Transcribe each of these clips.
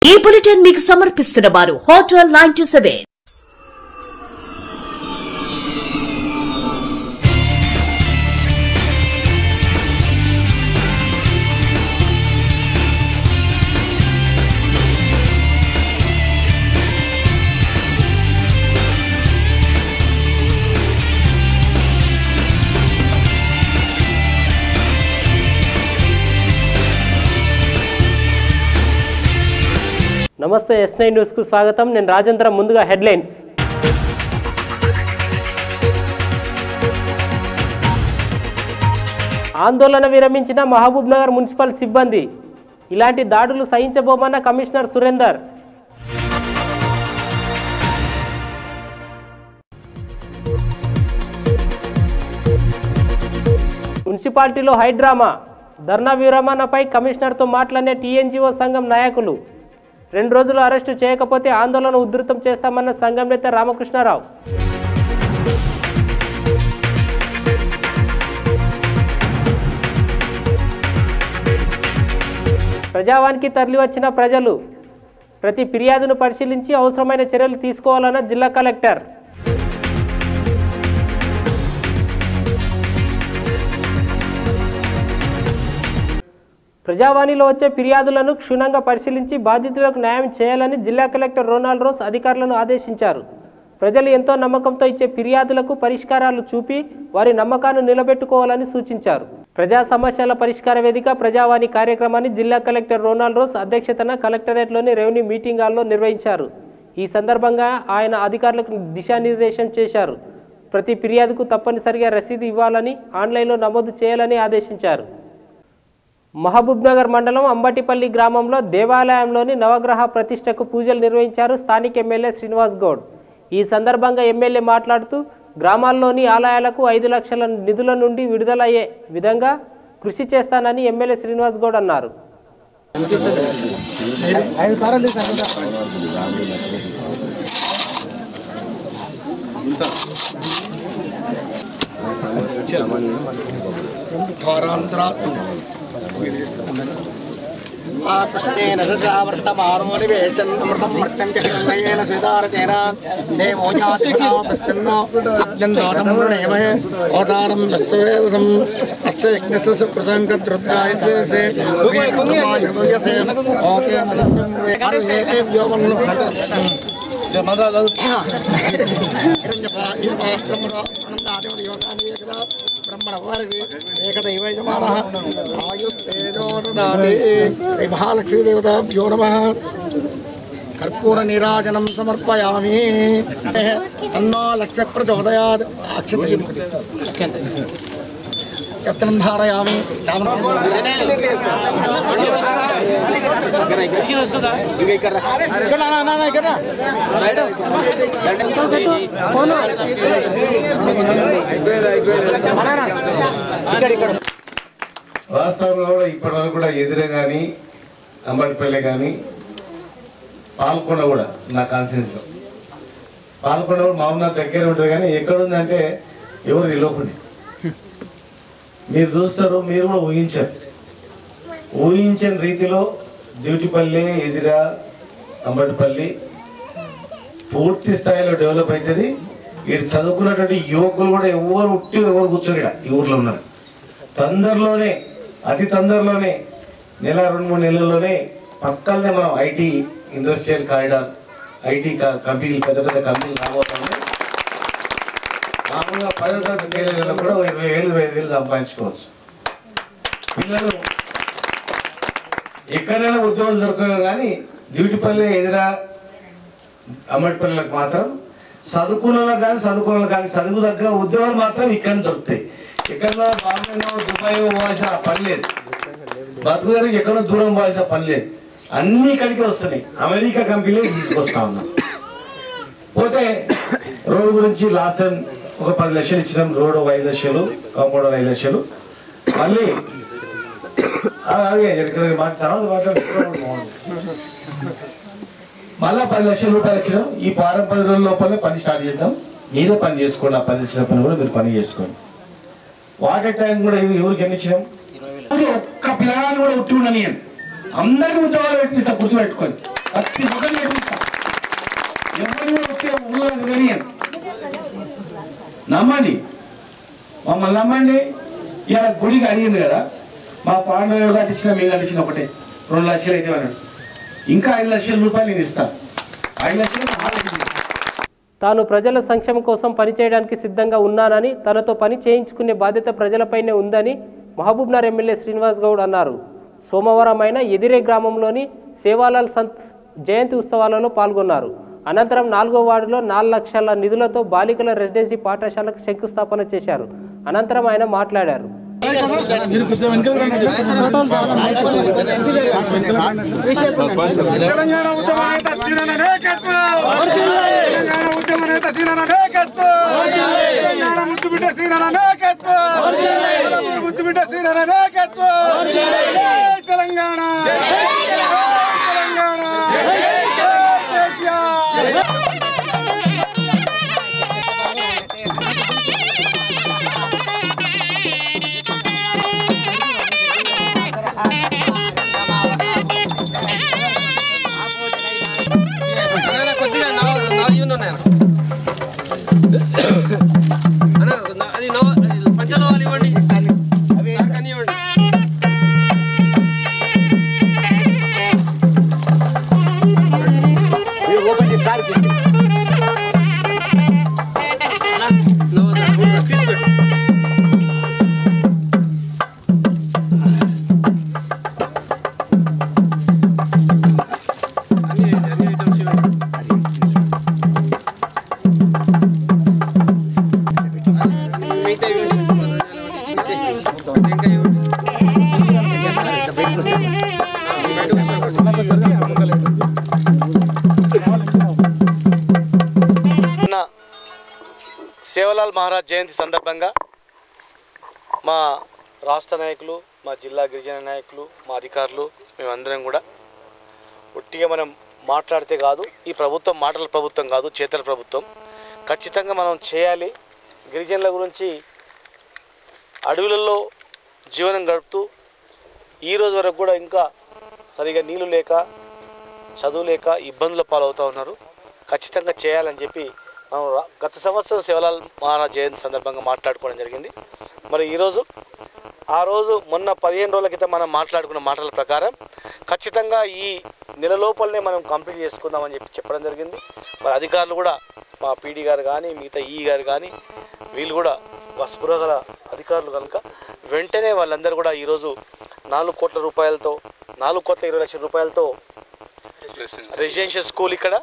ఈ బులెటిన్ మీకు సమర్పిస్తున్న వారు హోటల్ నైన్టీ సెవెన్ నమస్తే ఎస్ నైన్ న్యూస్కు స్వాగతం నేను రాజేంద్ర ముందుగా హెడ్లైన్స్ ఆందోళన విరమించిన మహబూబ్ నగర్ మున్సిపల్ సిబ్బంది ఇలాంటి దాడులు సహించబోమన్న కమిషనర్ సురేందర్ మున్సిపాలిటీలో హైడ్రామా ధర్నా విరమణపై కమిషనర్తో మాట్లాడిన టీఎన్జీఓ సంఘం నాయకులు రెండు రోజులు అరెస్టు చేయకపోతే ఆందోళన ఉధృతం చేస్తామన్న సంఘం నేత రామకృష్ణారావు ప్రజావానికి తరలివచ్చిన ప్రజలు ప్రతి ఫిర్యాదును పరిశీలించి అవసరమైన చర్యలు తీసుకోవాలన్న జిల్లా కలెక్టర్ ప్రజావాణిలో వచ్చే ఫిర్యాదులను క్షుణ్ణంగా పరిశీలించి బాధితులకు న్యాయం చేయాలని జిల్లా కలెక్టర్ రొనాల్డ్ రోస్ అధికారులను ఆదేశించారు ప్రజలు ఎంతో నమ్మకంతో ఇచ్చే ఫిర్యాదులకు పరిష్కారాలు చూపి వారి నమ్మకాన్ని నిలబెట్టుకోవాలని సూచించారు ప్రజా సమస్యల పరిష్కార వేదిక ప్రజావాణి కార్యక్రమాన్ని జిల్లా కలెక్టర్ రొనాల్డ్ రోస్ అధ్యక్షతన కలెక్టరేట్లోని రెవెన్యూ మీటింగ్ హాల్లో నిర్వహించారు ఈ సందర్భంగా ఆయన అధికారులకు దిశానిర్దేశం చేశారు ప్రతి ఫిర్యాదుకు తప్పనిసరిగా రసీదు ఇవ్వాలని ఆన్లైన్లో నమోదు చేయాలని ఆదేశించారు మహబూబ్నగర్ మండలం అంబటిపల్లి గ్రామంలో దేవాలయంలోని నవగ్రహ ప్రతిష్టకు పూజలు నిర్వహించారు స్థానిక ఎమ్మెల్యే శ్రీనివాస్ గౌడ్ ఈ సందర్భంగా ఎమ్మెల్యే మాట్లాడుతూ గ్రామాల్లోని ఆలయాలకు ఐదు లక్షల నిధుల నుండి విడుదలయ్యే విధంగా కృషి చేస్తానని ఎమ్మెల్యే శ్రీనివాస్ గౌడ్ అన్నారు కృష్ణేన సచావర్తమానో నివేశన్నమృతం మర్త్యం చ హిరణ్మయేన స్వేదారచేన దేవో జాతిపశ్చన్నో అత్యంతోతం వృణేమహే ఓదారం యస్వేదసం అస్య యజ్ఞస్య సుకృతం కద్రుద్రాయతే వేకమాయుయసే ఓకే మసత్యం వేకర్యే వ్యోమన్ను శ్రీ మహాలక్ష్మీదేవతాభ్యో నమ కర్పూర నీరాజనం సమర్పయామి తన్నో లక్ష్య ప్రచోదయాత్ అక్షతి చత్రం ధారయామి వాస్తవంగా కూడా ఇప్పటి వరకు కూడా ఎదురే కానీ అంబటిపల్లి కానీ పాల్కొండ కూడా నా కాన్స్టిట్యూన్సీలో పాల్కొండ కూడా మామూలు దగ్గర ఉంటుంది కానీ ఎక్కడుందంటే ఎవరు తెలియకుండా మీరు చూస్తారు మీరు కూడా ఊహించారు ఊహించని రీతిలో డ్యూటీపల్లి ఎదిరా అంబటిపల్లి పూర్తి స్థాయిలో డెవలప్ అవుతుంది ఇటు చదువుకున్నటువంటి యువకులు కూడా ఎవరు ఉట్టి ఎవరు కూర్చోరు ఈడ ఈ ఊర్లో ఉన్నారు తొందరలోనే అతి తొందరలోనే నెల రెండు మూడు నెలల్లోనే పక్కనే మనం ఐటీ ఇండస్ట్రియల్ కారిడార్ ఐటీ కంపెనీలు పెద్ద పెద్ద కంపెనీలు రాబోతాయి మామూలుగా పదో తరగతి తేలిన కూడా ఓ ఇరవై వేలు ఇరవై ఐదు వేలు సంపాదించుకోవచ్చు పిల్లలు ఎక్కడైనా ఉద్యోగాలు దొరకవు కానీ డ్యూటీపల్లి ఎదురా అమ్మటిపల్లిలకు మాత్రం చదువుకున్న వాళ్ళకి కానీ చదువుకున్న వాళ్ళకి కానీ చదువు దగ్గర ఉద్యోగాలు మాత్రం ఇక్కడ దొరుకుతాయి ఎక్కడో బాంబేనో దుబాయ్ పోవాల్సిన పని లేదు బతుకు దగ్గరికి ఎక్కడో దూరం పోవాల్సిన పని లేదు అన్ని ఇక్కడికి వస్తున్నాయి అమెరికా కంపెనీలు తీసుకొస్తా ఉన్నాం పోతే రోడ్డు గురించి లాస్ట్ టైం ఒక పది లక్షలు ఇచ్చినాం రోడ్ ఒక ఐదు లక్షలు కాంపౌండ్ ఒక ఐదు లక్షలు మళ్ళీ అలాగే ఇక్కడ మాట తర్వాత మాట్లాడుకోవడం బాగుంది మళ్ళా పది లక్షల రూపాయలు ఇచ్చినాం ఈ వారం పది రోజుల లోపలే పని స్టార్ట్ చేద్దాం మీరే పని చేసుకోండి ఆ పని ఇచ్చిన పని కూడా మీరు పని చేసుకోండి వాటర్ ట్యాంక్ కూడా ఎవ- ఎవరికి ఎన్ని ఇచ్చినాం ఒక్క ప్లాన్ కూడా ఉట్టి ఉండని అందరికి ఉద్యోగాలు పెట్టిస్తా గుర్తు పెట్టుకోండి ప్రతి ఒక్కరిని ఎదురుస్తా ఎవరు కూడా వచ్చే ఊళ్ళో తిరగనియను నమ్మండి మమ్మల్ని నమ్మండి ఇలా గుడికి అడిగింది కదా మా పాండవ కట్టించిన మేము కట్టించిన ఒకటే రెండు లక్షలు అయితే అన్నాడు ఇంకా ఐదు లక్షల రూపాయలు నేను ఇస్తాను ఐదు లక్షలు ఆలోచించి తాను ప్రజల సంక్షేమం కోసం పనిచేయడానికి సిద్ధంగా ఉన్నానని తనతో పని చేయించుకునే బాధ్యత ప్రజలపైనే ఉందని మహబూబ్నగర్ ఎమ్మెల్యే శ్రీనివాస్ గౌడ్ అన్నారు సోమవారం ఆయన ఎదిరే గ్రామంలోని సేవాలాల్ సంత్ జయంతి ఉత్సవాలలో పాల్గొన్నారు అనంతరం నాలుగో వార్డులో నాలుగు లక్షల నిధులతో బాలికల రెసిడెన్సీ పాఠశాలకు శంకుస్థాపన చేశారు అనంతరం ఆయన మాట్లాడారు తెలంగాణ ఉద్యమ నేత సీనన్న నాయకత్వం తెలంగాణ ఉద్యమ నేత సీనన్న నాయకత్వం తెలంగాణ ముద్దు బిడ్డ సీనన్న నాయకత్వం తెలంగాణ ముద్దు బిడ్డ సీనన్న నాయకత్వం జై తెలంగాణ జై తెలంగాణ జై కేసీఆర్ కొద్దిగా నవ నవ ఇవ్వండి నాయన. అన్న, న- అది నవ అది పంచదవాలు ఇవ్వండి సాకని ఇవ్వండి నవ నవ తీసిపెట్టు అన్ని అన్ని ఐటమ్స్ ఇవ్వండి మిగతా ఇవ్వండి ఇంకా ఇవ్వండి నిన్న సేవలాల్ మహారాజ్ జయంతి సందర్భంగా మా రాష్ట్ర నాయకులు మా జిల్లా గిరిజన నాయకులు మా అధికారులు మేమందరం కూడా ఒట్టిగా మనం మాట్లాడితే కాదు ఈ ప్రభుత్వం మాటల ప్రభుత్వం కాదు చేతల ప్రభుత్వం ఖచ్చితంగా మనం చేయాలి గిరిజనుల గురించి అడవులలో జీవనం గడుపుతూ ఈ రోజు వరకు కూడా ఇంకా సరిగా నీళ్లు లేక చదువు లేక ఇబ్బందుల పాలవుతూ ఉన్నారు ఖచ్చితంగా చేయాలని చెప్పి మనం రా- గత సంవత్సరం శివలాల్ మహారాజ్ జయంతి సందర్భంగా మాట్లాడుకోవడం జరిగింది మరి ఈరోజు ఆ రోజు మొన్న పదిహేను రోజుల క్రితం మనం మాట్లాడుకున్న మాటల ప్రకారం ఖచ్చితంగా ఈ నెల లోపలనే మనం కంప్లీట్ చేసుకుందామని చెప్పి చెప్పడం జరిగింది మరి అధికారులు కూడా మా పీడీ గారు కానీ మిగతా ఈ గారు కానీ వీళ్ళు కూడా స్పృహగల అధికారులు కనుక వెంటనే వాళ్ళందరూ కూడా ఈరోజు నాలుగు కోట్ల రూపాయలతో నాలుగు కోట్ల ఇరవై లక్షల రూపాయలతో రెసిడెన్షియల్ స్కూల్ ఇక్కడ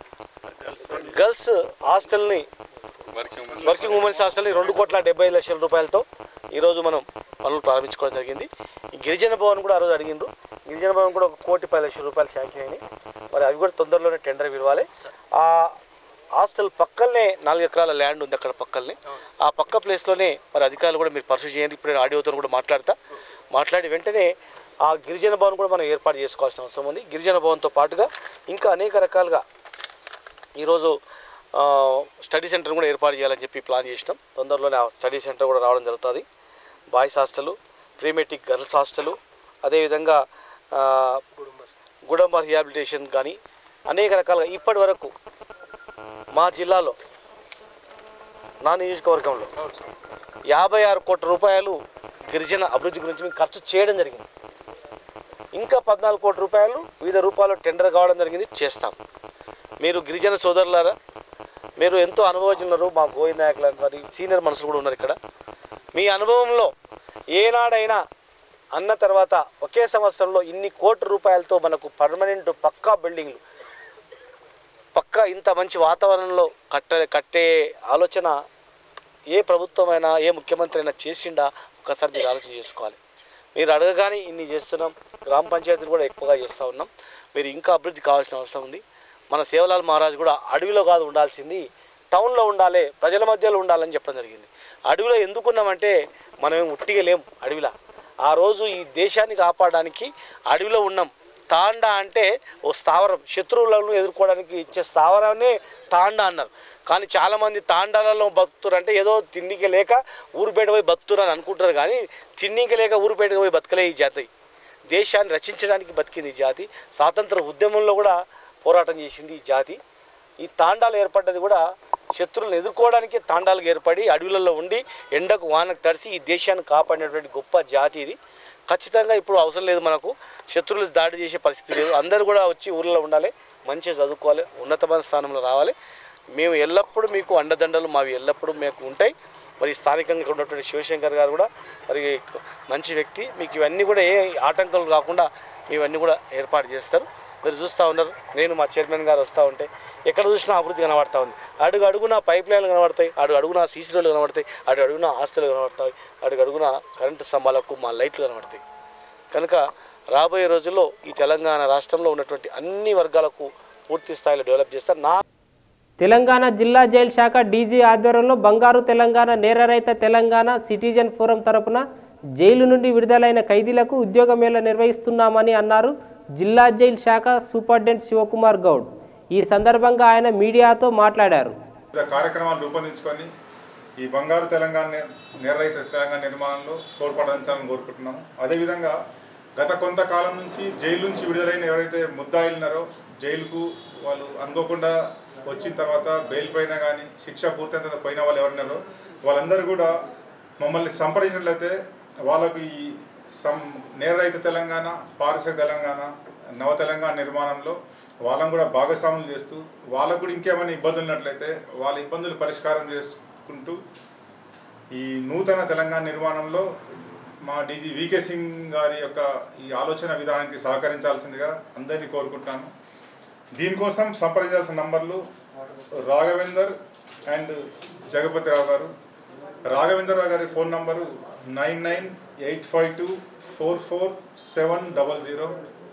గర్ల్స్ హాస్టల్ని వర్కింగ్ ఉమెన్స్ హాస్టల్ని రెండు కోట్ల డెబ్బై ఐదు లక్షల రూపాయలతో ఈరోజు మనం పనులు ప్రారంభించుకోవడం జరిగింది ఈ గిరిజన భవన్ కూడా ఆ రోజు అడిగిండ్రు గిరిజన భవన్ కూడా ఒక కోటి పది లక్షల రూపాయలు శాంక్షన్ అయినాయి మరి అవి కూడా తొందరలోనే టెండర్ పిలవాలి ఆ హాస్టల్ పక్కనే నాలుగు ఎకరాల ల్యాండ్ ఉంది అక్కడ పక్కనే ఆ పక్క ప్లేస్లోనే మరి అధికారులు కూడా మీరు పర్సూ చేయండి ఇప్పుడు నేను ఆడియోతో కూడా మాట్లాడతా మాట్లాడి వెంటనే ఆ గిరిజన భవన్ కూడా మనం ఏర్పాటు చేసుకోవాల్సిన అవసరం ఉంది గిరిజన భవన్తో పాటుగా ఇంకా అనేక రకాలుగా ఈరోజు ఆ, స్టడీ సెంటర్ కూడా ఏర్పాటు చేయాలని చెప్పి ప్లాన్ చేసినాం తొందరలోనే ఆ స్టడీ సెంటర్ కూడా రావడం జరుగుతుంది boys hostel prematric girls hostel అదేవిధంగా ఆ, గుడంబ రిహాబిలిటేషన్ కానీ అనేక రకాలుగా ఇప్పటి వరకు మా జిల్లాలో నా నియోజకవర్గంలో యాభై ఆరు కోట్ల రూపాయలు గిరిజన అభివృద్ధి గురించి మేము ఖర్చు చేయడం జరిగింది ఇంకా పద్నాలుగు కోట్ల రూపాయలు వివిధ రూపాయలు టెండర్ కావడం జరిగింది చేస్తాం మీరు గిరిజన సోదరులారా మీరు ఎంతో అనుభవజ్ఞున్నారు మా గోవింద నాయకులు మరి సీనియర్ మనుషులు కూడా ఉన్నారు ఇక్కడ మీ అనుభవంలో ఏనాడైనా అన్న తర్వాత ఒకే సంవత్సరంలో ఇన్ని కోట్ల రూపాయలతో మనకు పర్మనెంట్ పక్కా బిల్డింగ్లు పక్కా ఇంత మంచి వాతావరణంలో కట్ట కట్టే ఆలోచన ఏ ప్రభుత్వమైనా ఏ ముఖ్యమంత్రి అయినా చేసిండా ఒకసారి మీరు ఆలోచన చేసుకోవాలి మీరు అడగగానే ఇన్ని చేస్తున్నాం గ్రామ పంచాయతీలు కూడా ఎక్కువగా చేస్తూ ఉన్నాం మీరు ఇంకా అభివృద్ధి కావాల్సిన అవసరం ఉంది మన సేవలాల్ మహారాజ్ కూడా అడవిలో కాదు ఉండాల్సింది టౌన్లో ఉండాలి ప్రజల మధ్యలో ఉండాలని చెప్పడం జరిగింది అడవిలో ఎందుకున్నామంటే మనం ఏం ఉట్టిగా లేం అడవిలో ఆ రోజు ఈ దేశాన్ని కాపాడడానికి అడవిలో ఉన్నాం తాండా అంటే ఓ స్థావరం శత్రువులను ఎదుర్కోవడానికి ఇచ్చే స్థావరాన్ని తాండా అన్నారు కానీ చాలామంది తాండాలలో బతుకుతారు అంటే ఏదో తిండికి లేక ఊరు బయట పోయి బతుకుతారు అని అనుకుంటారు కానీ తిండికి లేక ఊరు బయటకు పోయి బతకలే ఈ జాతి దేశాన్ని రచించడానికి బతికింది ఈ జాతి స్వాతంత్ర ఉద్యమంలో కూడా పోరాటం చేసింది ఈ జాతి ఈ తాండాలు ఏర్పడ్డది కూడా శత్రువులను ఎదుర్కోవడానికి తాండాలకు ఏర్పడి అడవులలో ఉండి ఎండకు వానకు తడిసి ఈ దేశాన్ని కాపాడినటువంటి గొప్ప జాతి ఇది ఖచ్చితంగా ఇప్పుడు అవసరం లేదు మనకు శత్రువులు దాడి చేసే పరిస్థితి లేదు అందరూ కూడా వచ్చి ఊళ్ళో ఉండాలి మంచిగా చదువుకోవాలి ఉన్నతమైన స్థానంలో రావాలి మేము ఎల్లప్పుడూ మీకు అండదండలు మావి ఎల్లప్పుడూ మీకు ఉంటాయి మరి స్థానికంగా ఇక్కడ ఉన్నటువంటి శివశంకర్ గారు కూడా మరి మంచి వ్యక్తి మీకు ఇవన్నీ కూడా ఏ ఆటంకాలు కాకుండా ఇవన్నీ కూడా ఏర్పాటు చేస్తారు మీరు చూస్తూ ఉన్నారు నేను మా చైర్మన్ గారు వస్తూ ఉంటే ఎక్కడ చూసినా అభివృద్ధి కనబడతా ఉంది అడుగు అడుగున పైప్ లైన్లు కనబడతాయి అడుగు అడుగున సీసీ రోడ్లు కనబడతాయి అడుగు అడుగున హాస్టల్ కనబడతాయి అడుగు అడుగున కరెంటు స్తంభాలకు మా లైట్లు కనబడతాయి కనుక రాబోయే రోజుల్లో ఈ తెలంగాణ రాష్ట్రంలో ఉన్నటువంటి అన్ని వర్గాలకు పూర్తి స్థాయిలో డెవలప్ చేస్తారు నా తెలంగాణ జిల్లా జైలు శాఖ డీజీ ఆధ్వర్యంలో బంగారు తెలంగాణ నేరరహిత తెలంగాణ సిటిజన్ ఫోరం తరపున జైలు నుండి విడుదలైన ఖైదీలకు ఉద్యోగ మేళ నిర్వహిస్తున్నామని అన్నారు జిల్లా జైలు శాఖ సూపరింటెండెంట్ శివకుమార్ గౌడ్ ఈ సందర్భంగా ఆయన మీడియాతో మాట్లాడారు వివిధ కార్యక్రమాలు రూపొందించుకొని ఈ బంగారు తెలంగాణ నే- నేరరహిత తెలంగాణ నిర్మాణంలో తోడ్పడించాలని కోరుకుంటున్నాము అదేవిధంగా గత కొంతకాలం నుంచి జైలు నుంచి విడుదలైన ఎవరైతే ముద్దాయిలు ఉన్నారో జైలుకు వాళ్ళు అనుకోకుండా వచ్చిన తర్వాత బెయిల్ పైన కానీ శిక్ష పూర్తయిన తర్వాత పోయిన వాళ్ళు ఎవరున్నారో వాళ్ళందరూ కూడా మమ్మల్ని సంప్రదించినట్లయితే వాళ్ళకు ఈ సం నేరరహిత తెలంగాణ పారిశ్రామిక తెలంగాణ నవ తెలంగాణ నిర్మాణంలో వాళ్ళని కూడా భాగస్వాములు చేస్తూ వాళ్ళకు కూడా ఇంకేమైనా ఇబ్బందులు ఉన్నట్లయితే వాళ్ళ ఇబ్బందులు పరిష్కారం చేసుకుంటూ ఈ నూతన తెలంగాణ నిర్మాణంలో మా డీజీ వికే సింగ్ గారి యొక్క ఈ ఆలోచన విధానానికి సహకరించాల్సిందిగా అందరినీ కోరుకుంటున్నాను దీనికోసం సంప్రదించాల్సిన నంబర్లు రాఘవేందర్ అండ్ జగపతిరావు గారు రాఘవేంద్ర గారి phone number nine nine eight five two four four seven double zero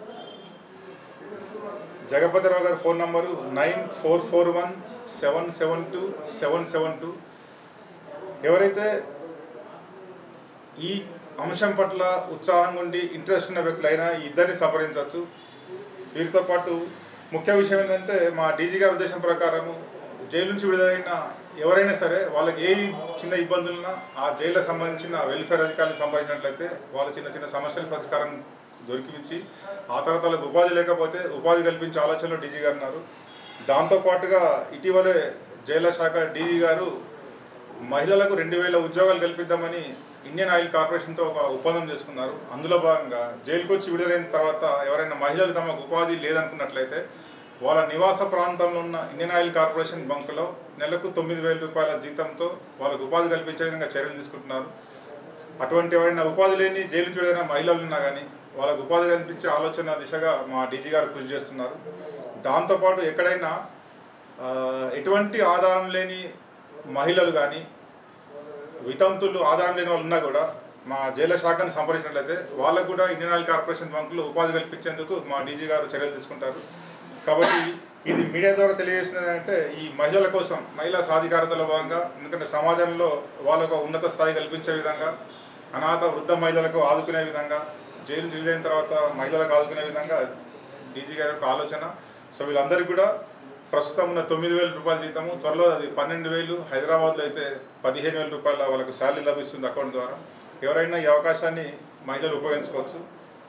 Jagapatirao గారి phone number nine four four one seven seven two seven seven two ఎవరైతే ఈ అంశం పట్ల ఉత్సాహంగా ఉండి ఇంట్రెస్ట్ ఉన్న వ్యక్తులైనా ఈ ఇద్దరిని సంప్రదించవచ్చు వీరితో పాటు ముఖ్య విషయం ఏంటంటే మా డీజీ గారి ఉద్దేశం ప్రకారము జైలు నుంచి విడుదలైన ఎవరైనా సరే వాళ్ళకి ఏ చిన్న ఇబ్బందులున్నా ఆ జైలుకు సంబంధించిన వెల్ఫేర్ అధికారులకు సంబంధించినట్లయితే వాళ్ళ చిన్న చిన్న సమస్యల పరిష్కారం దొరికించి ఆ తర్వాత వాళ్ళకి ఉపాధి లేకపోతే ఉపాధి కల్పించే ఆలోచనలో డీజీ గారు ఉన్నారు దాంతోపాటుగా ఇటీవలే జైల శాఖ డీజీ గారు మహిళలకు రెండు వేల ఉద్యోగాలు కల్పిద్దామని ఇండియన్ ఆయిల్ కార్పొరేషన్తో ఒక ఒప్పందం చేసుకున్నారు అందులో భాగంగా జైలుకు వచ్చి విడుదలైన తర్వాత ఎవరైనా మహిళలు తమకు ఉపాధి లేదనుకున్నట్లయితే వాళ్ళ నివాస ప్రాంతంలో ఉన్న ఇండియన్ ఆయిల్ కార్పొరేషన్ బంకులో నెలకు తొమ్మిది వేల రూపాయల జీతంతో వాళ్ళకు ఉపాధి కల్పించే విధంగా చర్యలు తీసుకుంటున్నారు అటువంటి ఎవరైనా ఉపాధి లేని జైలు నుంచి విడుదలైన మహిళలు ఉన్నా కానీ వాళ్ళకు ఉపాధి కల్పించే ఆలోచన దిశగా మా డీజీ గారు కృషి చేస్తున్నారు దాంతోపాటు ఎక్కడైనా ఆ, ఎటువంటి ఆధారం లేని మహిళలు కానీ వితంతులు ఆధారం లేని వాళ్ళు ఉన్నా కూడా మా జైల శాఖను సంప్రదించినట్లయితే వాళ్ళకు కూడా ఇండియన్ ఆయిల్ కార్పొరేషన్ బ్యాంకులు ఉపాధి కల్పించేందుకు మా డీజీ గారు చర్యలు తీసుకుంటారు కాబట్టి ఇది మీడియా ద్వారా తెలియజేసినది అంటే ఈ మహిళల కోసం మహిళా సాధికారతలో భాగంగా ఎందుకంటే సమాజంలో వాళ్ళకు ఒక ఉన్నత స్థాయి కల్పించే విధంగా అనాథ వృద్ధ మహిళలకు ఆదుకునే విధంగా జైలు విడుదలైన తర్వాత మహిళలకు ఆదుకునే విధంగా డీజీ గారి యొక్క ఆలోచన సో వీళ్ళందరికీ కూడా ప్రస్తుతం ఉన్న తొమ్మిది వేల రూపాయల జీతము త్వరలో అది పన్నెండు వేలు హైదరాబాద్లో అయితే పదిహేను వేల రూపాయల వాళ్ళకు శాలరీ లభిస్తుంది అకౌంట్ ద్వారా ఎవరైనా ఈ అవకాశాన్ని మహిళలు ఉపయోగించుకోవచ్చు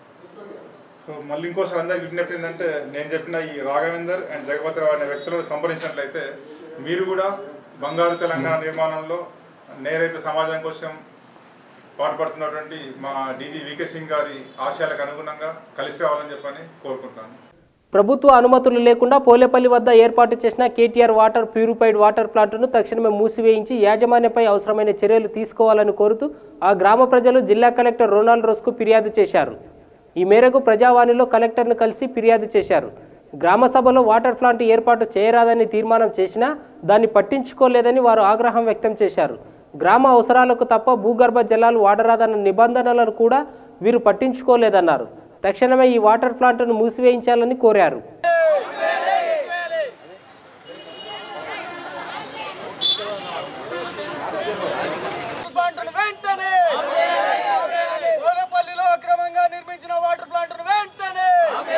సో మళ్ళీ ఇంకోసారి అందరికి విజ్ఞప్తి ఏంటంటే నేను చెప్పిన ఈ రాఘవేందర్ అండ్ జగపతిరావు అనే వ్యక్తులను సంప్రదించినట్లయితే మీరు కూడా బంగారు తెలంగాణ నిర్మాణంలో నేరైతే సమాజం కోసం పాటుపడుతున్నటువంటి మా డీజీ వికే సింగ్ గారి ఆశయాలకు అనుగుణంగా కలిసి రావాలని చెప్పని కోరుకుంటున్నాను ప్రభుత్వ అనుమతులు లేకుండా పోలేపల్లి వద్ద ఏర్పాటు చేసిన కేటీఆర్ వాటర్ ప్యూరిఫైడ్ వాటర్ ప్లాంట్ను తక్షణమే మూసివేయించి యాజమాన్యంపై అవసరమైన చర్యలు తీసుకోవాలని కోరుతూ ఆ గ్రామ ప్రజలు జిల్లా కలెక్టర్ రొనాల్డ్ రోస్కు ఫిర్యాదు చేశారు ఈ మేరకు ప్రజావాణిలో కలెక్టర్ను కలిసి ఫిర్యాదు చేశారు గ్రామ సభలో వాటర్ ప్లాంట్ ఏర్పాటు చేయరాదని తీర్మానం చేసినా దాన్ని పట్టించుకోలేదని వారు ఆగ్రహం వ్యక్తం చేశారు గ్రామ అవసరాలకు తప్ప భూగర్భ జలాలు వాడరాదన్న నిబంధనలను కూడా వీరు పట్టించుకోలేదన్నారు తక్షణమే ఈ వాటర్ ప్లాంట్ను మూసివేయించాలని కోరారు ప్లాంట్ను వెంటనే గోలపల్లిలో అక్రమంగా నిర్మించిన వాటర్ ప్లాంట్ను వెంటనే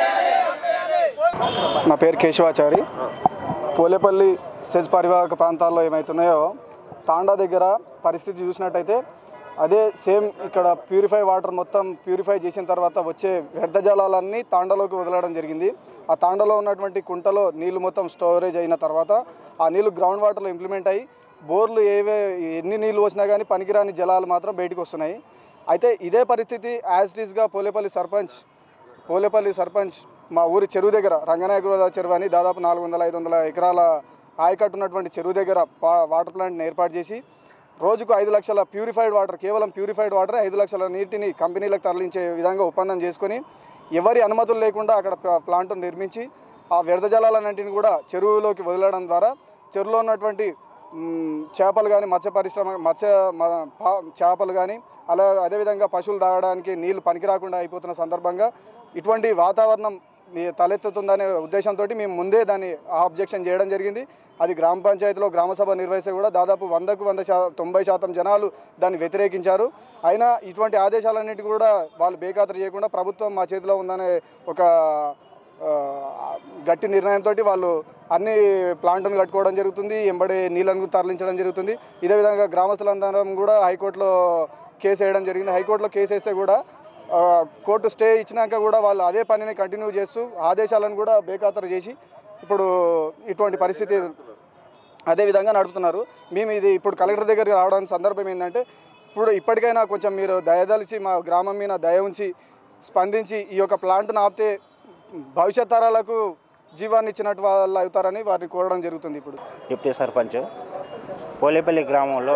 నా పేరు కేశవాచారి పోలేపల్లి సెజ్ పరివాహక ప్రాంతాల్లో ఏమవుతున్నాయో తాండా దగ్గర పరిస్థితి చూసినట్టయితే అదే సేమ్ ఇక్కడ ప్యూరిఫై వాటర్ మొత్తం ప్యూరిఫై చేసిన తర్వాత వచ్చే వ్యర్థ జలాలన్నీ తాండలోకి వదలడం జరిగింది ఆ తాండలో ఉన్నటువంటి కుంటలో నీళ్లు మొత్తం స్టోరేజ్ అయిన తర్వాత ఆ నీళ్లు గ్రౌండ్ వాటర్లో ఇంప్లిమెంట్ అయ్యి బోర్లు ఏవే ఎన్ని నీళ్లు వచ్చినా కానీ పనికిరాని జలాలు మాత్రం బయటకు వస్తున్నాయి అయితే ఇదే పరిస్థితి యాజ్ ఇట్ ఈస్గా పోలేపల్లి సర్పంచ్ పోలేపల్లి సర్పంచ్ మా ఊరి చెరువు దగ్గర రంగనాయకుల చెరువు అని దాదాపు నాలుగు వందల ఐదు వందల ఎకరాల ఆయకట్టు ఉన్నటువంటి చెరువు దగ్గర పా- వాటర్ ప్లాంట్ని ఏర్పాటు చేసి రోజుకు ఐదు లక్షల ప్యూరిఫైడ్ వాటర్ కేవలం ప్యూరిఫైడ్ వాటర్ ఐదు లక్షల నీటిని కంపెనీలకు తరలించే విధంగా ఒప్పందం చేసుకొని ఎవరి అనుమతులు లేకుండా అక్కడ ప్లా- ప్లాంట్ను నిర్మించి ఆ వ్యర్థ జలాలన్నింటిని కూడా చెరువులోకి వదలడం ద్వారా చెరువులో ఉన్నటువంటి మ్, చేపలు కానీ మత్స్య పరిశ్రమ మత్స్య మ- పా- చేపలు కానీ అలా అదేవిధంగా పశువులు తాగడానికి నీళ్లు పనికి రాకుండా అయిపోతున్న సందర్భంగా ఇటువంటి వాతావరణం ఈ తలెత్తుతుందనే ఉద్దేశంతో మేము ముందే దాన్ని ఆబ్జెక్షన్ చేయడం జరిగింది అది గ్రామ పంచాయతీలో గ్రామ సభ నిర్వహిస్తే కూడా దాదాపు వందకు వంద శా తొంభై శాతం జనాలు దాన్ని వ్యతిరేకించారు అయినా ఇటువంటి ఆదేశాలన్నిటి కూడా వాళ్ళు బేఖాతరు చేయకుండా ప్రభుత్వం మా చేతిలో ఉందనే ఒక ఆ, గట్టి నిర్ణయంతో వాళ్ళు అన్ని ప్లాంట్ను కట్టుకోవడం జరుగుతుంది ఎంబడి నీళ్ళను తరలించడం జరుగుతుంది ఇదే విధంగా గ్రామస్తులందరం కూడా హైకోర్టులో కేసు వేయడం జరిగింది హైకోర్టులో కేసు వేస్తే కూడా ఆ, కోర్టు స్టే ఇచ్చినాక కూడా వాళ్ళు అదే పనిని కంటిన్యూ చేస్తూ ఆదేశాలను కూడా బేఖాతరు చేసి ఇప్పుడు ఇటువంటి పరిస్థితి అదే విధంగా నడుపుతున్నారు మేము ఇది ఇప్పుడు కలెక్టర్ దగ్గరికి రావడానికి సందర్భం ఏంటంటే ఇప్పుడు ఇప్పటికైనా కొంచెం మీరు దయదలిచి మా గ్రామం మీద దయ ఉంచి స్పందించి ఈ యొక్క ప్లాంట్ను ఆపితే భవిష్యత్ తరాలకు జీవాన్ని ఇచ్చినట్టు వాళ్ళు అవుతారని వారిని కోరడం జరుగుతుంది ఇప్పుడు డిప్యూటీ సర్పంచ్ పోలేపల్లి గ్రామంలో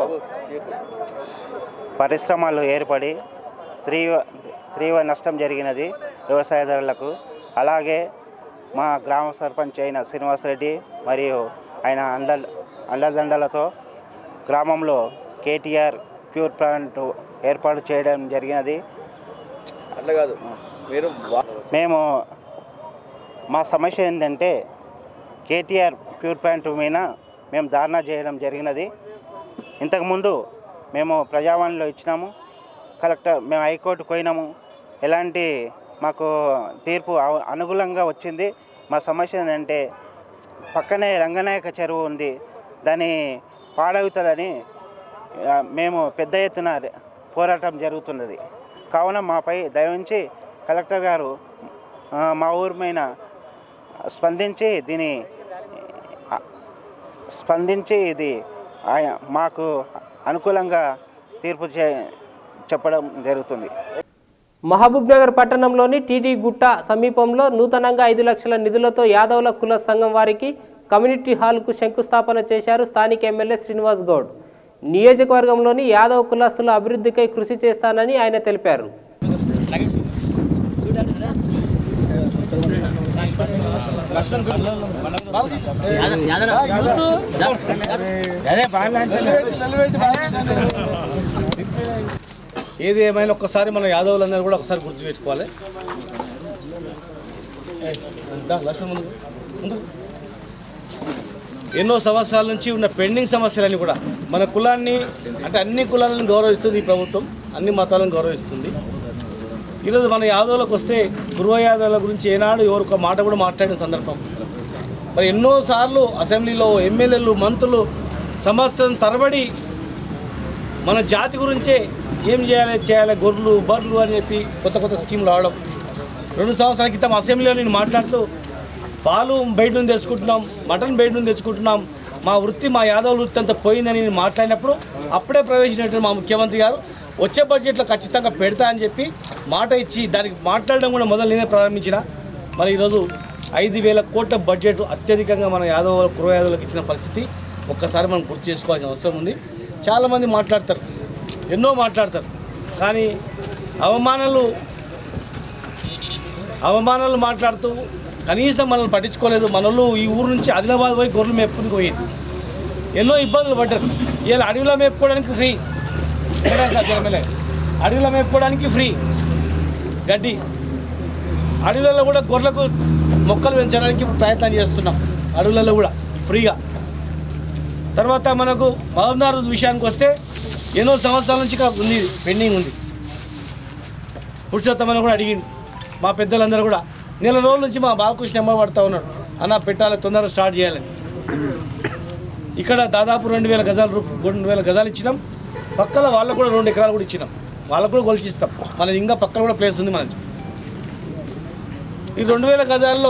పరిశ్రమలు ఏర్పడి తీవ్ర తీవ్ర నష్టం జరిగినది వ్యవసాయదారులకు అలాగే మా గ్రామ సర్పంచ్ అయిన శ్రీనివాసరెడ్డి మరియు ఆయన అండ అండదండలతో గ్రామంలో కేటీఆర్ ప్యూర్ ప్లాంట్ ఏర్పాటు చేయడం జరిగినది అట్లా కాదు మీరు మేము మా సమస్య ఏంటంటే కేటీఆర్ ప్యూర్ ప్యాంట్ మీద మేము ధారణ చేయడం జరిగినది ఇంతకుముందు మేము ప్రజావాణిలో ఇచ్చినాము కలెక్టర్ మేము హైకోర్టుకు పోయినాము ఎలాంటి మాకు తీర్పు అవ- అనుకూలంగా వచ్చింది మా సమస్య ఏంటంటే పక్కనే రంగనాయక చెరువు ఉంది దాన్ని పాడవుతుందని ఆ, మేము పెద్ద ఎత్తున పోరాటం జరుగుతున్నది కావున మాపై దయవుంచి కలెక్టర్ గారు ఆ, మా ఊరి మీద స్పందించి దీని ఆ, స్పందించి ఇది ఆయ- మాకు అనుకూలంగా తీర్పు చే చెప్పడం జరుగుతుంది మహబూబ్ నగర్ పట్టణంలోని టీటీ గుట్ట సమీపంలో నూతనంగా ఐదు లక్షల నిధులతో యాదవుల కుల సంఘం వారికి కమ్యూనిటీ హాల్కు శంకుస్థాపన చేశారు స్థానిక ఎమ్మెల్యే శ్రీనివాస్ గౌడ్ నియోజకవర్గంలోని యాదవ కులస్తుల అభివృద్ధికై కృషి చేస్తానని ఆయన తెలిపారు ఏది ఏమైనా ఒక్కసారి మన యాదవులందరూ కూడా ఒకసారి గుర్తుపెట్టుకోవాలి ఏయ్, దా, లక్ష్మణ్ ముందుకు. ముందుకు. ఎన్నో సంవత్సరాల నుంచి ఉన్న పెండింగ్ సమస్యలన్నీ కూడా మన కులాన్ని అంటే అన్ని కులాలను గౌరవిస్తుంది ఈ ప్రభుత్వం అన్ని మతాలను గౌరవిస్తుంది ఈరోజు మన యాదవులకు వస్తే గురువ యాదవుల గురించి ఏనాడు ఎవరు ఒక మాట కూడా మాట్లాడిన సందర్భం మరి ఎన్నోసార్లు అసెంబ్లీలో ఎమ్మెల్యేలు మంత్రులు సంవత్సరం తరబడి మన జాతి గురించే ఏం చేయాలి చేయాలి గొర్రెలు బర్రెలు అని చెప్పి కొత్త కొత్త స్కీమ్లు రావడం రెండు సంవత్సరాల క్రితం అసెంబ్లీలో నేను మాట్లాడుతూ పాలు బయట నుంచి తెచ్చుకుంటున్నాం మటన్ బయట నుంచి తెచ్చుకుంటున్నాం మా వృత్తి మా యాదవ్ వృత్తి అంతా పోయిందని నేను మాట్లాడినప్పుడు అప్పుడే ప్రవేశించినట్టు మా ముఖ్యమంత్రి గారు వచ్చే బడ్జెట్లో ఖచ్చితంగా పెడతా అని చెప్పి మాట ఇచ్చి దానికి మాట్లాడడం కూడా మొదలు నేనే ప్రారంభించిన మరి ఈరోజు ఐదు వేల కోట్ల బడ్జెట్ అత్యధికంగా మన యాదవ కుర యాదవులకు ఇచ్చిన పరిస్థితి ఒక్కసారి మనం గుర్తు చేసుకోవాల్సిన అవసరం ఉంది చాలామంది మాట్లాడతారు ఎన్నో మాట్లాడతారు కానీ అవమానాలు అవమానాలు మాట్లాడుతూ కనీసం మనల్ని పట్టించుకోలేదు మనోళ్ళు ఈ ఊరు నుంచి ఆదిలాబాద్ పోయి గొర్రెలు మేపుకుని పోయేది ఎన్నో ఇబ్బందులు పడ్డారు ఇలా అడవిలో మేపుకోవడానికి ఫ్రీ ఎమ్మెల్యే అడవిలో మేపుకోవడానికి ఫ్రీ గడ్డి అడవులలో కూడా గొర్రెలకు మొక్కలు పెంచడానికి ఇప్పుడు ప్రయత్నం చేస్తున్నాం అడవులలో కూడా ఫ్రీగా తర్వాత మనకు మహబూబ్నగర్ విషయానికి వస్తే ఎన్నో సంవత్సరాల నుంచి ఇక్కడ ఉంది ఇది, పెండింగ్ ఉంది పురుషోత్తమని కూడా అడిగిండు మా పెద్దలందరూ కూడా నెల రోజుల నుంచి మా బాలకృష్ణ అమ్మ పడతా ఉన్నాడు అన్న పెట్టాలి తొందరగా స్టార్ట్ చేయాలని ఇక్కడ దాదాపు రెండు వేల గజాలు రూ- రెండు వేల గజాలు ఇచ్చినాం పక్కన వాళ్ళకు కూడా రెండు ఎకరాలు కూడా ఇచ్చినాం వాళ్ళకు కూడా కొలిచిస్తాం మనది ఇంకా పక్కన కూడా ప్లేస్ ఉంది మనది ఈ రెండు వేల గజాల్లో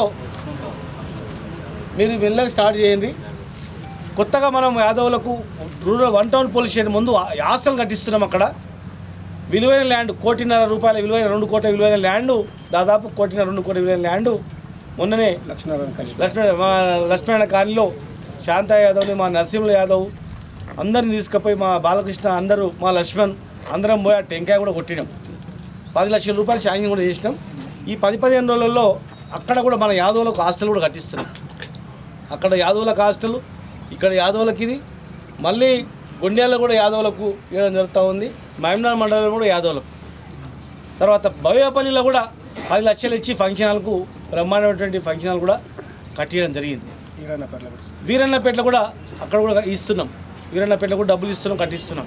మీరు మెల్లగా స్టార్ట్ చేయండి కొత్తగా మనం యాదవులకు rural one town police station ముందు ఆ- హాస్టల్ కట్టిస్తున్నాం అక్కడ విలువైన ల్యాండ్ కోటిన్నర రూపాయల విలువైన రెండు కోట్ల విలువైన ల్యాండ్ దాదాపు కోటిన్నర రెండు కోట్ల విలువైన ల్యాండ్ మొన్ననే లక్ష్మణ మా లక్ష్మణ కాలనీలో శాంత యాదవ్ని మా నరసింహ యాదవ్ అందరిని తీసుకుపోయి మా బాలకృష్ణ అందరూ మా లక్ష్మణ్ అందరం పోయి ఆ టెంకాయ కూడా కొట్టినాం పది లక్షల రూపాయలు శాంక్షన్ కూడా చేసినాం ఈ పది పదిహేను రోజులలో అక్కడ కూడా మన యాదవులకు హాస్టల్ కూడా కట్టిస్తున్నాం అక్కడ యాదవులకు హాస్టల్ ఇక్కడ యాదవులకి ఇది మళ్ళీ గొండ్యాలలో కూడా యాదవులకు ఇవ్వడం జరుగుతూ ఉంది మహమ్నార్ మండలంలో కూడా యాదవులకు తర్వాత భవ్యపల్లిలో కూడా పది లక్షలు ఇచ్చి ఫంక్షన్ హాల్కు బ్రహ్మాండమైనటువంటి ఫంక్షన్ హాల్ కూడా కట్టియడం జరిగింది వీరన్నపేటలో కూడా అక్కడ కూడా ఇస్తున్నాం వీరన్నపేటలో కూడా డబ్బులు ఇస్తున్నాం కట్టిస్తున్నాం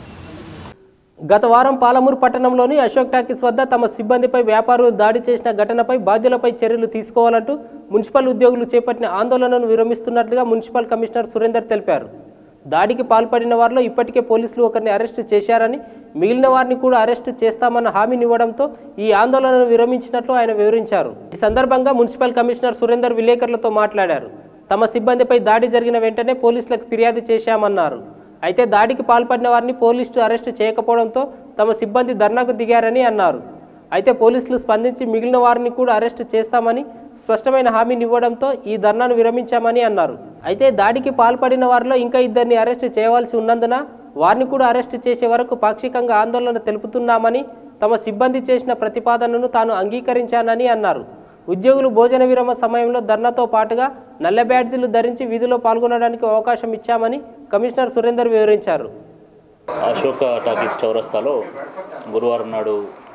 గత వారం పాలమూరు పట్టణంలోని అశోక్ టాకీస్ వద్ద తమ సిబ్బందిపై వ్యాపారులు దాడి చేసిన ఘటనపై బాధ్యులపై చర్యలు తీసుకోవాలంటూ మున్సిపల్ ఉద్యోగులు చేపట్టిన ఆందోళనను విరమిస్తున్నట్లుగా మున్సిపల్ కమిషనర్ సురేందర్ తెలిపారు దాడికి పాల్పడిన వారిలో ఇప్పటికే పోలీసులు ఒకరిని అరెస్టు చేశారని మిగిలిన వారిని కూడా అరెస్టు చేస్తామన్న హామీనివ్వడంతో ఈ ఆందోళనను విరమించినట్లు ఆయన వివరించారు ఈ సందర్భంగా మున్సిపల్ కమిషనర్ సురేందర్ విలేకరులతో మాట్లాడారు తమ సిబ్బందిపై దాడి జరిగిన వెంటనే పోలీసులకు ఫిర్యాదు చేశామన్నారు అయితే దాడికి పాల్పడిన వారిని పోలీసులు అరెస్టు చేయకపోవడంతో తమ సిబ్బంది ధర్నాకు దిగారని అన్నారు అయితే పోలీసులు స్పందించి మిగిలిన వారిని కూడా అరెస్టు చేస్తామని స్పష్టమైన హామీని ఇవ్వడంతో ఈ ధర్నాను విరమించామని అన్నారు అయితే దాడికి పాల్పడిన వారిలో ఇంకా ఇద్దరిని అరెస్టు చేయవలసి ఉన్నందున వారిని కూడా అరెస్టు చేసే వరకు పాక్షికంగా ఆందోళన తెలుపుతున్నామని తమ సిబ్బంది చేసిన ప్రతిపాదనను తాను అంగీకరించానని అన్నారు ఉద్యోగులు భోజన విరమ సమయంలో ధర్నాతో పాటుగా నల్ల బ్యాడ్జీలు ధరించి విధిలో పాల్గొనడానికి అవకాశం ఇచ్చామని కమిషనర్ సురేందర్ వివరించారు అశోక టాకీస్ చౌరస్తాలో గురువారం నాడు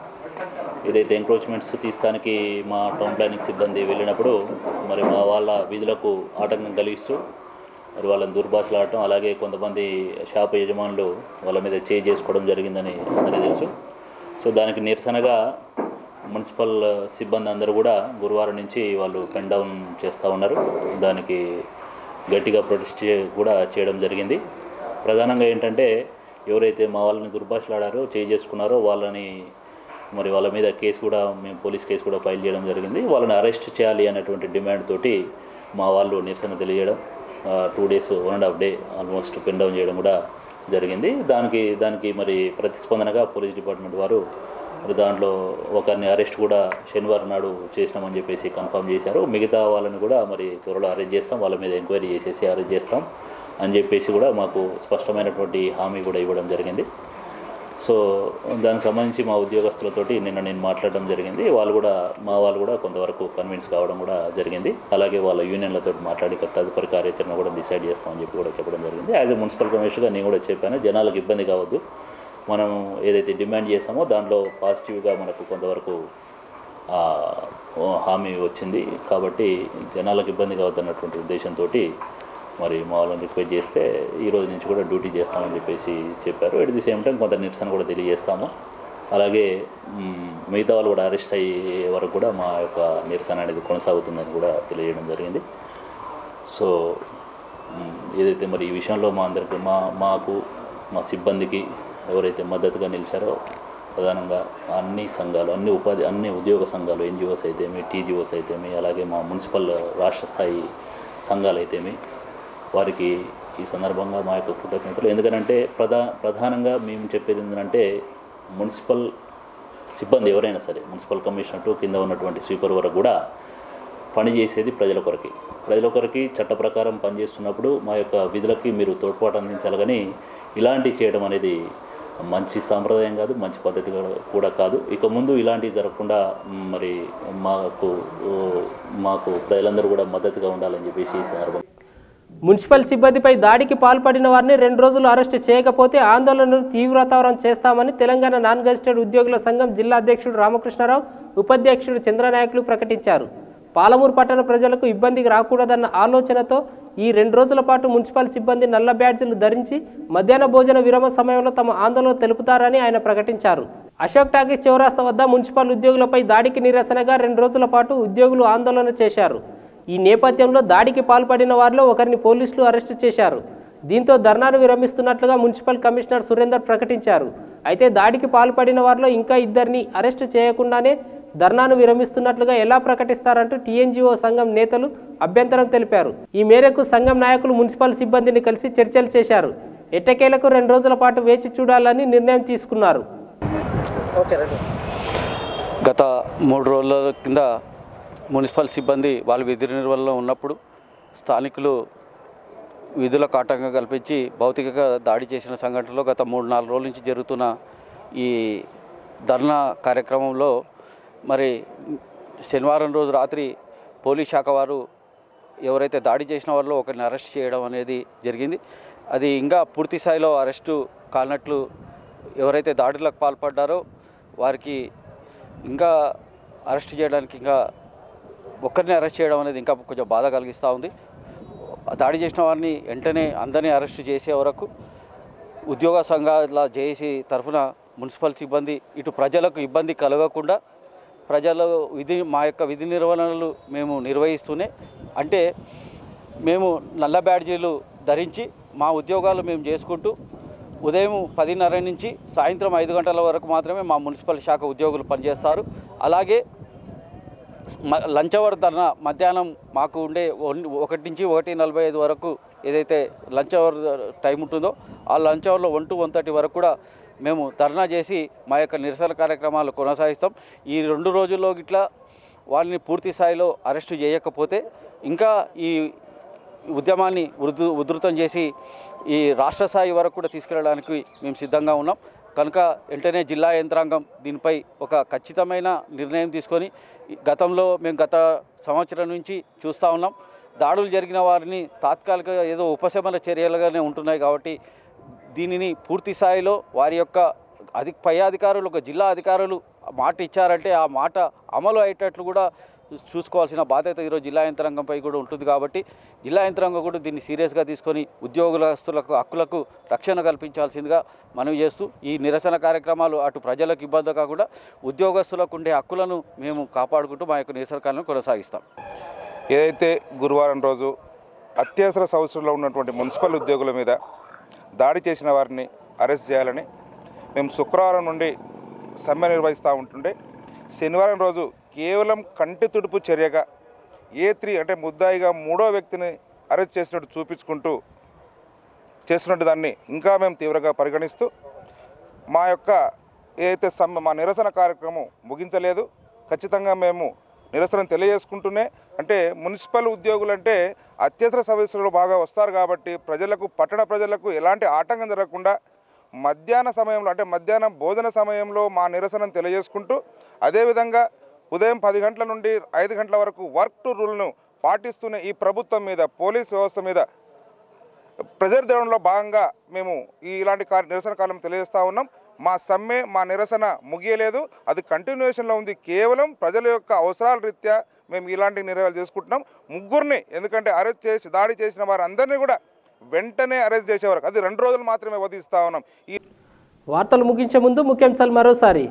ఏదైతే ఎంక్రోచ్మెంట్స్ తీస్తానికి మా టౌన్ ప్లానింగ్ సిబ్బంది వెళ్ళినప్పుడు మరి మా వాళ్ళ విధులకు ఆటంకం కలిగిస్తూ మరి వాళ్ళని దుర్భాషలాడటం అలాగే కొంతమంది షాపు యజమానులు వాళ్ళ మీద చేయి చేసుకోవడం జరిగిందని మరి తెలుసు సో దానికి నిరసనగా మున్సిపల్ సిబ్బంది అందరూ కూడా గురువారం నుంచి వాళ్ళు పెన్ డౌన్ చేస్తూ ఉన్నారు దానికి గట్టిగా ప్రొటెస్ట్ చే- కూడా చేయడం జరిగింది ప్రధానంగా ఏంటంటే ఎవరైతే మా వాళ్ళని దుర్భాషలాడారో చేయి చేసుకున్నారో వాళ్ళని మరి వాళ్ళ మీద కేసు కూడా మేము పోలీస్ కేసు కూడా ఫైల్ చేయడం జరిగింది వాళ్ళని అరెస్ట్ చేయాలి అనేటువంటి డిమాండ్ తోటి మా వాళ్ళు నిరసన తెలియజేయడం two days one and half day almost pen down చేయడం కూడా జరిగింది దానికి దానికి మరి ప్రతిస్పందనగా పోలీస్ డిపార్ట్మెంట్ వారు మరి దాంట్లో ఒకరిని అరెస్ట్ కూడా శనివారం నాడు చేసినామని చెప్పేసి కన్ఫర్మ్ చేశారు మిగతా వాళ్ళని కూడా మరి త్వరలో అరెస్ట్ చేస్తాం వాళ్ళ మీద ఎంక్వైరీ చేసేసి అరెస్ట్ చేస్తాం అని చెప్పేసి కూడా మాకు స్పష్టమైనటువంటి హామీ కూడా ఇవ్వడం జరిగింది సో దానికి సంబంధించి మా ఉద్యోగస్తులతోటి నిన్న నేను మాట్లాడడం జరిగింది వాళ్ళు కూడా మా వాళ్ళు కూడా కొంతవరకు కన్విన్స్ కావడం కూడా జరిగింది అలాగే వాళ్ళ యూనియన్లతో మాట్లాడి తదుపరి కార్యాచరణ కూడా డిసైడ్ చేస్తామని చెప్పి కూడా చెప్పడం జరిగింది యాజ్ ఎ మున్సిపల్ కమిషనర్గా నేను కూడా చెప్పాను జనాలకు ఇబ్బంది కావద్దు మనం ఏదైతే డిమాండ్ చేసామో దాంట్లో పాజిటివ్గా మనకు కొంతవరకు ఆ, ఓ హామీ వచ్చింది కాబట్టి జనాలకు ఇబ్బంది కావద్దన్నటువంటి ఉద్దేశంతో మరి మా వాళ్ళని రిక్వెస్ట్ చేస్తే ఈ రోజు నుంచి కూడా డ్యూటీ చేస్తామని చెప్పేసి చెప్పారు ఎట్ ది సేమ్ టైం కొంత నిరసన కూడా తెలియజేస్తాము అలాగే మ్, మిగతా వాళ్ళు కూడా అరెస్ట్ అయ్యే వరకు కూడా మా యొక్క నిరసన అనేది కొనసాగుతుందని కూడా తెలియజేయడం జరిగింది సో మ్, ఏదైతే మరి ఈ విషయంలో మా అందరికి మా మాకు మా సిబ్బందికి ఎవరైతే మద్దతుగా నిలిచారో ప్రధానంగా అన్ని సంఘాలు అన్ని ఉపాధి అన్ని ఉద్యోగ సంఘాలు ఎన్జిఓస్ అయితేమి టీజీఓస్ అయితేమి అలాగే మా మున్సిపల్ రాష్ట్ర స్థాయి సంఘాలు అయితేమి వారికి ఈ సందర్భంగా మా యొక్క కృతజ్ఞతలు ఎందుకంటే ప్రధా ప్రధానంగా మేము చెప్పేది ఏంటంటే మున్సిపల్ సిబ్బంది ఎవరైనా సరే మున్సిపల్ కమిషనర్ టు కింద ఉన్నటువంటి స్వీపర్ వరకు కూడా పనిచేసేది ప్రజల కొరకి ప్రజల కొరకి చట్ట ప్రకారం పనిచేస్తున్నప్పుడు మా యొక్క విధులకి మీరు తోడ్పాటు అందించాలి కానీ ఇలాంటివి చేయడం అనేది మంచి సాంప్రదాయం కాదు మంచి పద్ధతి కూడా- కూడా కాదు ఇక ముందు ఇలాంటివి జరగకుండా మ్, మరి మాకు ఓ, మాకు ప్రజలందరూ కూడా మద్దతుగా ఉండాలని చెప్పేసి ఈ సందర్భంగా మున్సిపల్ సిబ్బందిపై దాడికి పాల్పడిన వారిని రెండు రోజులు అరెస్టు చేయకపోతే ఆందోళనను తీవ్రతరం చేస్తామని తెలంగాణ నాన్ గజిస్టెడ్ ఉద్యోగుల సంఘం జిల్లా అధ్యక్షుడు రామకృష్ణరావు ఉపాధ్యక్షుడు చంద్రనాయకులు ప్రకటించారు పాలమూరు పట్టణ ప్రజలకు ఇబ్బందికి రాకూడదన్న ఆలోచనతో ఈ రెండు రోజుల పాటు మున్సిపల్ సిబ్బంది నల్ల బ్యాడ్జీలు ధరించి మధ్యాహ్న భోజన విరమ సమయంలో తమ ఆందోళన తెలుపుతారని ఆయన ప్రకటించారు అశోక్ టాకీస్ చౌరాస్తా వద్ద మున్సిపల్ ఉద్యోగులపై దాడికి నిరసనగా రెండు రోజుల పాటు ఉద్యోగులు ఆందోళన చేశారు ఈ నేపథ్యంలో దాడికి పాల్పడిన వారిలో ఒకరిని పోలీసులు అరెస్టు చేశారు దీంతో ధర్నాను విరమిస్తున్నట్లుగా మున్సిపల్ కమిషనర్ సురేందర్ ప్రకటించారు అయితే దాడికి పాల్పడిన వారిలో ఇంకా ఇద్దరిని అరెస్టు చేయకుండానే ధర్నాను విరమిస్తున్నట్లుగా ఎలా ప్రకటిస్తారంటూ టీఎన్జిఓ సంఘం నేతలు అభ్యంతరం తెలిపారు ఈ మేరకు సంఘం నాయకులు మున్సిపల్ సిబ్బందిని కలిసి చర్చలు చేశారు ఎట్టకేలకు రెండు రోజుల పాటు వేచి చూడాలని నిర్ణయం తీసుకున్నారు గత మూడు రోజుల కింద మున్సిపల్ సిబ్బంది వాళ్ళ విధి నిర్వహణలో ఉన్నప్పుడు స్థానికులు విధులకు ఆటంకం కల్పించి భౌతికంగా దాడి చేసిన సంఘటనలో గత మూడు నాలుగు రోజుల నుంచి జరుగుతున్న ఈ ధర్నా కార్యక్రమంలో మరి శనివారం రోజు రాత్రి పోలీస్ శాఖ వారు ఎవరైతే దాడి చేసిన వారిలో ఒకరిని అరెస్ట్ చేయడం అనేది జరిగింది అది ఇంకా పూర్తి స్థాయిలో అరెస్టు కానట్లు ఎవరైతే దాడులకు పాల్పడ్డారో వారికి ఇంకా అరెస్ట్ చేయడానికి ఇంకా ఒక్కరిని అరెస్ట్ చేయడం అనేది ఇంకా కొంచెం బాధ కలిగిస్తూ ఉంది దాడి చేసిన వారిని వెంటనే అందరినీ అరెస్ట్ చేసే వరకు ఉద్యోగ సంఘాల జేఏసీ తరఫున మున్సిపల్ సిబ్బంది ఇటు ప్రజలకు ఇబ్బంది కలగకుండా ప్రజల విధి మా యొక్క విధి నిర్వహణలు మేము నిర్వహిస్తూనే అంటే మేము నల్ల బ్యాడ్జీలు ధరించి మా ఉద్యోగాలు మేము చేసుకుంటూ ఉదయం పదిన్నర నుంచి సాయంత్రం ఐదు గంటల వరకు మాత్రమే మా మున్సిపల్ శాఖ ఉద్యోగులు పనిచేస్తారు అలాగే మ- లంచ్ అవర్ ధర్నా మధ్యాహ్నం మాకు ఉండే ఒన్- ఒకటి నుంచి ఒకటి నలభై ఐదు వరకు ఏదైతే లంచ్ అవర్ టైం ఉంటుందో ఆ లంచ్ అవర్లో వన్ టు వన్ థర్టీ వరకు కూడా మేము ధర్నా చేసి మా యొక్క నిరసన కార్యక్రమాలు కొనసాగిస్తాం ఈ రెండు రోజుల్లో గిట్లా వాళ్ళని పూర్తి స్థాయిలో అరెస్టు చేయకపోతే ఇంకా ఈ ఉద్యమాన్ని ఉధృ ఉధృతం చేసి ఈ రాష్ట్ర స్థాయి వరకు కూడా తీసుకెళ్ళడానికి మేము సిద్ధంగా ఉన్నాం కనుక వెంటనే జిల్లా యంత్రాంగం దీనిపై ఒక ఖచ్చితమైన నిర్ణయం తీసుకొని ఈ గతంలో మేము గత సంవత్సరం నుంచి చూస్తూ ఉన్నాం దాడులు జరిగిన వారిని తాత్కాలిక ఏదో ఉపశమన చర్యలుగానే ఉంటున్నాయి కాబట్టి దీనిని పూర్తి స్థాయిలో వారి యొక్క అధి పై అధికారులు ఒక జిల్లా అధికారులు మాట ఇచ్చారంటే ఆ మాట అమలు అయ్యేటట్లు కూడా చూసుకోవాల్సిన బాధ్యత ఈరోజు జిల్లా యంత్రాంగంపై కూడా ఉంటుంది కాబట్టి జిల్లా యంత్రాంగం కూడా దీన్ని సీరియస్గా తీసుకొని ఉద్యోగులస్తులకు హక్కులకు రక్షణ కల్పించాల్సిందిగా మనవి చేస్తూ ఈ నిరసన కార్యక్రమాలు అటు ప్రజలకు ఇబ్బంది కాకుండా ఉద్యోగస్తులకు ఉండే హక్కులను మేము కాపాడుకుంటూ మా యొక్క నిరసన కార్యక్రమం కొనసాగిస్తాం ఏదైతే గురువారం రోజు అత్యవసర సంవత్సరంలో ఉన్నటువంటి మున్సిపల్ ఉద్యోగుల మీద దాడి చేసిన వారిని అరెస్ట్ చేయాలని మేము శుక్రవారం నుండి సమ్మె నిర్వహిస్తూ ఉంటుండే శనివారం రోజు కేవలం కంటి తుడుపు చర్యగా ఏ త్రీ అంటే ముద్దాయిగా మూడో వ్యక్తిని అరెస్ట్ చేసినట్టు చూపించుకుంటూ చేస్తున్నట్టు దాన్ని ఇంకా మేము తీవ్రంగా పరిగణిస్తూ మా యొక్క ఏదైతే సమ్మె మా నిరసన కార్యక్రమం ముగించలేదు ఖచ్చితంగా మేము నిరసన తెలియజేసుకుంటూనే అంటే మున్సిపల్ ఉద్యోగులు అంటే అత్యవసర సమస్యలు బాగా వస్తారు కాబట్టి ప్రజలకు పట్టణ ప్రజలకు ఎలాంటి ఆటంకం జరగకుండా మధ్యాహ్న సమయంలో అంటే మధ్యాహ్నం భోజన సమయంలో మా నిరసనను తెలియజేసుకుంటూ అదేవిధంగా ఉదయం పది గంటల నుండి ఐదు గంటల వరకు వర్క్ టు రూల్ను పాటిస్తూనే ఈ ప్రభుత్వం మీద పోలీస్ వ్యవస్థ మీద ప్రెజర్ తేవడంలో భాగంగా మేము ఈ ఇలాంటి కార్య నిరసన కాలం తెలియజేస్తూ ఉన్నాం మా సమ్మె మా నిరసన ముగియలేదు అది కంటిన్యూషన్లో ఉంది కేవలం ప్రజల యొక్క అవసరాల రీత్యా మేము ఇలాంటి నిర్ణయాలు చేసుకుంటున్నాం ముగ్గురిని ఎందుకంటే అరెస్ట్ చేసి దాడి చేసిన వారందరినీ కూడా వెంటనే అరెస్ట్ చేసేవారు అది రెండు రోజులు మాత్రమే వధిస్తూ ఉన్నాం ఈ వార్తలు ముగించే ముందు ముఖ్యాంశాలు మరోసారి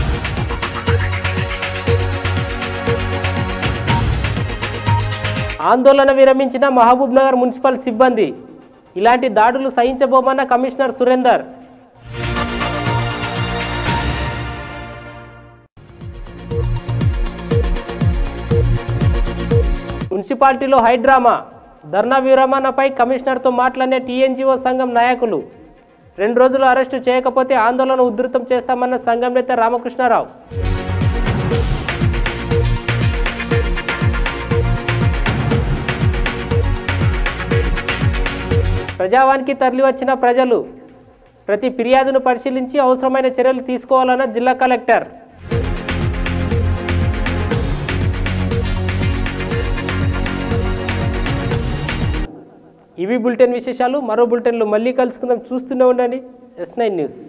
ఆందోళన విరమించిన మహబూబ్ నగర్ మున్సిపల్ సిబ్బంది ఇలాంటి దాడులు సహించబోమన్న కమిషనర్ సురేందర్ మున్సిపాలిటీలో హైడ్రామా ధర్నా విరమణపై కమిషనర్తో మాట్లాడిన టీఎన్జిఓ సంఘం నాయకులు రెండు రోజులు అరెస్టు చేయకపోతే ఆందోళన ఉధృతం చేస్తామన్న సంఘం నేత రామకృష్ణారావు ప్రజావానికి తరలివచ్చిన ప్రజలు ప్రతి ఫిర్యాదును పరిశీలించి అవసరమైన చర్యలు తీసుకోవాలన్న జిల్లా కలెక్టర్ ఇవి బులెటిన్ విశేషాలు మరో బులెటిన్లో మళ్ళీ కలుసుకుందాం చూస్తూనే ఉండండి ఎస్ నైన్ న్యూస్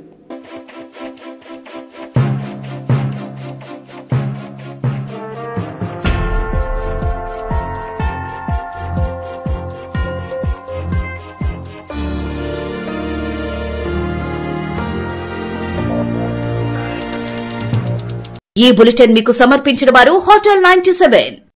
ఈ బులెటిన్ మీకు సమర్పించిన వారు హోటల్ నైన్టీ సెవెన్